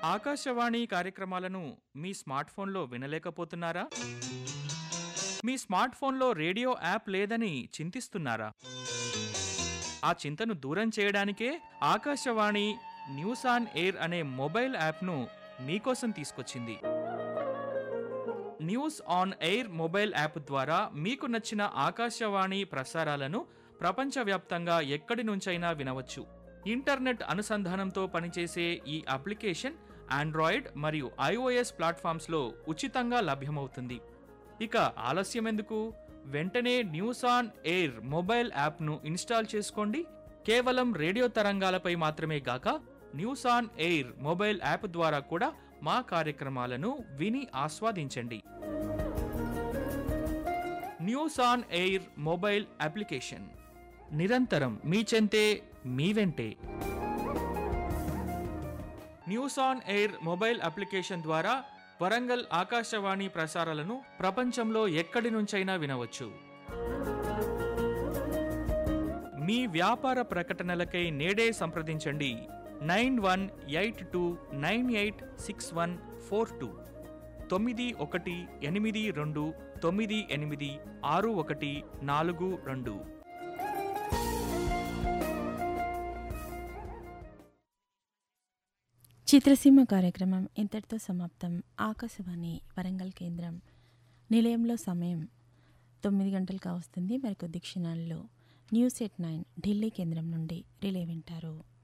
ఆకాశవాణి కార్యక్రమాలను మీ స్మార్ట్ ఫోన్లో వినలేకపోతున్నారా మీ స్మార్ట్ ఫోన్లో రేడియో యాప్ లేదని చింతిస్తున్నారా ఆ చింతను దూరం చేయడానికే ఆకాశవాణి న్యూస్ ఆన్ ఎయిర్ అనే మొబైల్ యాప్ను మీకోసం తీసుకొచ్చింది news on air mobile app ద్వారా మీకు నచ్చిన ఆకాశవాణి ప్రసారాలను ప్రపంచవ్యాప్తంగా ఎక్కడి నుంచైనా వినవచ్చు ఇంటర్నెట్ అనుసంధానంతో పనిచేసే ఈ అప్లికేషన్ ఆండ్రాయిడ్ మరియు ఐఓఎస్ ప్లాట్ఫామ్స్లో ఉచితంగా లభ్యమవుతుంది ఇక ఆలస్యం ఎందుకు వెంటనే న్యూస్ ఆన్ ఎయిర్ మొబైల్ యాప్ను ఇన్స్టాల్ చేసుకోండి కేవలం రేడియో తరంగాలపై మాత్రమే గాక news on air mobile app ద్వారా కూడా మా కార్యక్రమాలను విని ఆస్వాదించండి news on air mobile application నిరంతరం మీ చెంతే మీ వెంటే news on air mobile application ద్వారా వరంగల్ ఆకాశవాణి ప్రసారాలను ప్రపంచంలో ఎక్కడి నుంచైనా వినవచ్చు మీ వ్యాపార ప్రకటనలకై నేడే సంప్రదించండి nine one eight two nine eight six one four two తొమ్మిది ఒకటి ఎనిమిది రెండు తొమ్మిది ఎనిమిది ఆరు ఒకటి నాలుగు రెండు చిత్రసీమ కార్యక్రమం ఇంతటితో సమాప్తం ఆకాశవాణి వరంగల్ కేంద్రం నిలయంలో సమయం తొమ్మిది గంటలకు వస్తుంది మరికొద్ది క్షణాల్లో న్యూస్ ఎట్ నైన్ ఢిల్లీ కేంద్రం నుండి రిలే వింటారు